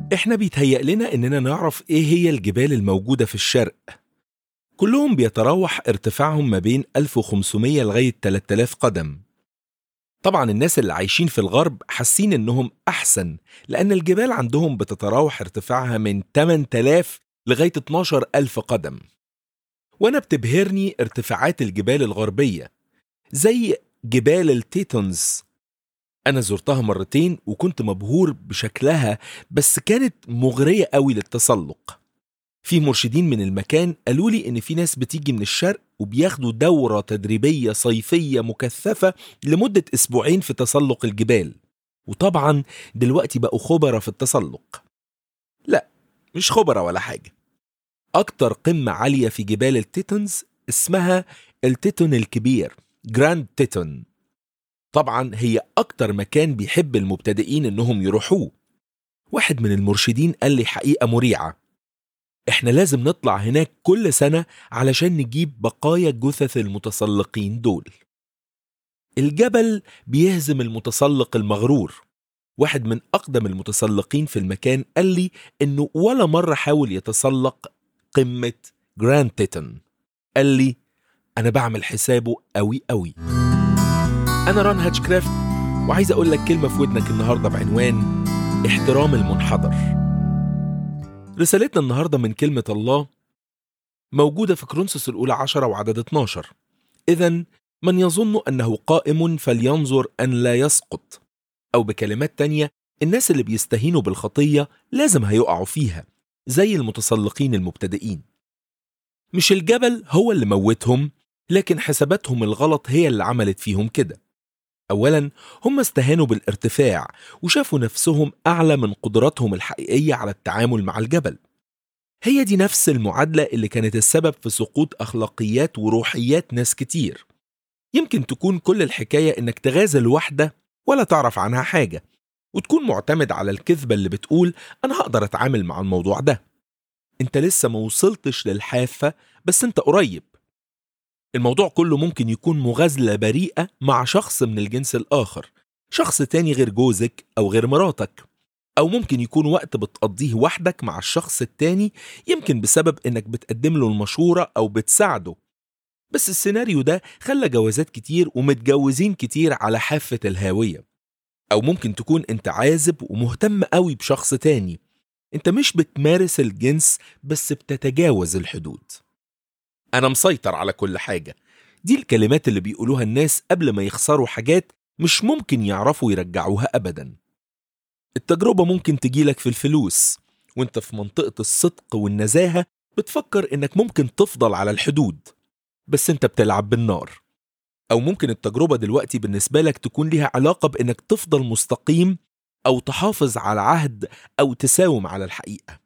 احنا بيتهيأ لنا اننا نعرف ايه هي الجبال الموجودة في الشرق كلهم بيتراوح ارتفاعهم ما بين 1500 لغاية 3000 قدم طبعا الناس اللي عايشين في الغرب حاسين انهم احسن لان الجبال عندهم بتتراوح ارتفاعها من 8000 لغاية 12000 قدم وانا بتبهرني ارتفاعات الجبال الغربية زي جبال التيتونز أنا زرتها مرتين وكنت مبهور بشكلها بس كانت مغرية قوي للتسلق في مرشدين من المكان قالوا لي إن في ناس بتيجي من الشرق وبياخدوا دورة تدريبية صيفية مكثفة لمدة أسبوعين في تسلق الجبال وطبعا دلوقتي بقوا خبرة في التسلق لا مش خبرة ولا حاجة أكتر قمة عالية في جبال التيتونز اسمها التيتون الكبير جراند تيتون طبعا هي أكتر مكان بيحب المبتدئين إنهم يروحوه واحد من المرشدين قال لي حقيقة مريعة إحنا لازم نطلع هناك كل سنة علشان نجيب بقايا جثث المتسلقين دول الجبل بيهزم المتسلق المغرور واحد من أقدم المتسلقين في المكان قال لي إنه ولا مرة حاول يتسلق قمة جراند تيتن قال لي أنا بعمل حسابه قوي قوي أنا ران هاتشكرافت وعايز أقول لك كلمة في ودنك النهاردة بعنوان احترام المنحدر رسالتنا النهاردة من كلمة الله موجودة في كرونسوس الأولى عشرة وعدد 12 إذا من يظن أنه قائم فلينظر أن لا يسقط أو بكلمات تانية الناس اللي بيستهينوا بالخطية لازم هيقعوا فيها زي المتسلقين المبتدئين مش الجبل هو اللي موتهم لكن حساباتهم الغلط هي اللي عملت فيهم كده أولا هم استهانوا بالارتفاع وشافوا نفسهم أعلى من قدراتهم الحقيقية على التعامل مع الجبل هي دي نفس المعادلة اللي كانت السبب في سقوط أخلاقيات وروحيات ناس كتير يمكن تكون كل الحكاية إنك تغازل واحدة ولا تعرف عنها حاجة وتكون معتمد على الكذبة اللي بتقول أنا هقدر أتعامل مع الموضوع ده أنت لسه ما وصلتش للحافة بس أنت قريب الموضوع كله ممكن يكون مغازلة بريئة مع شخص من الجنس الآخر شخص تاني غير جوزك أو غير مراتك أو ممكن يكون وقت بتقضيه وحدك مع الشخص التاني يمكن بسبب إنك بتقدم له المشورة أو بتساعده بس السيناريو ده خلى جوازات كتير ومتجوزين كتير على حافة الهاوية أو ممكن تكون أنت عازب ومهتم قوي بشخص تاني أنت مش بتمارس الجنس بس بتتجاوز الحدود أنا مسيطر على كل حاجة دي الكلمات اللي بيقولوها الناس قبل ما يخسروا حاجات مش ممكن يعرفوا يرجعوها أبدا التجربة ممكن تجيلك في الفلوس وانت في منطقة الصدق والنزاهة بتفكر انك ممكن تفضل على الحدود بس انت بتلعب بالنار او ممكن التجربة دلوقتي بالنسبة لك تكون ليها علاقة بانك تفضل مستقيم او تحافظ على عهد او تساوم على الحقيقة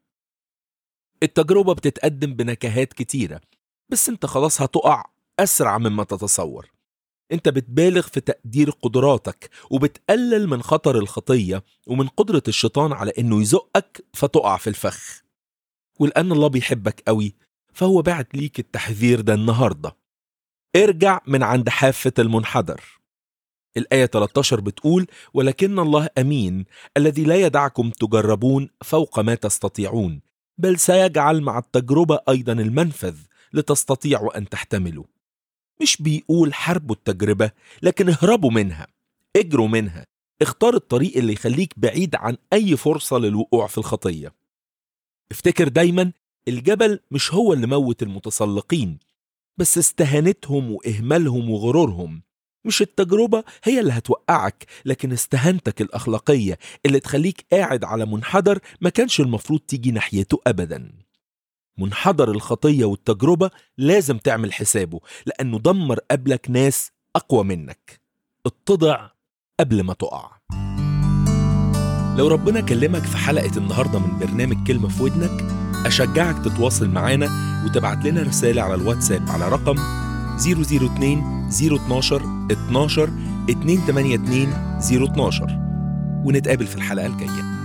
التجربة بتتقدم بنكهات كتيرة بس انت خلاص هتقع اسرع مما تتصور انت بتبالغ في تقدير قدراتك وبتقلل من خطر الخطية ومن قدرة الشيطان على انه يزقك فتقع في الفخ ولأن الله بيحبك قوي فهو بعت ليك التحذير ده النهاردة ارجع من عند حافة المنحدر الآية 13 بتقول ولكن الله أمين الذي لا يدعكم تجربون فوق ما تستطيعون بل سيجعل مع التجربة أيضا المنفذ لتستطيعوا أن تحتملوا مش بيقول حاربوا التجربة لكن اهربوا منها اجروا منها اختار الطريق اللي يخليك بعيد عن أي فرصة للوقوع في الخطية افتكر دايما الجبل مش هو اللي موت المتسلقين بس استهانتهم وإهمالهم وغرورهم مش التجربة هي اللي هتوقعك لكن استهانتك الأخلاقية اللي تخليك قاعد على منحدر ما كانش المفروض تيجي ناحيته أبداً منحدر الخطية والتجربة لازم تعمل حسابه لأنه دمر قبلك ناس أقوى منك اتضع قبل ما تقع لو ربنا كلمك في حلقة النهاردة من برنامج كلمة في ودنك أشجعك تتواصل معانا وتبعت لنا رسالة على الواتساب على رقم 002 012 12 282 012 ونتقابل في الحلقة الجاية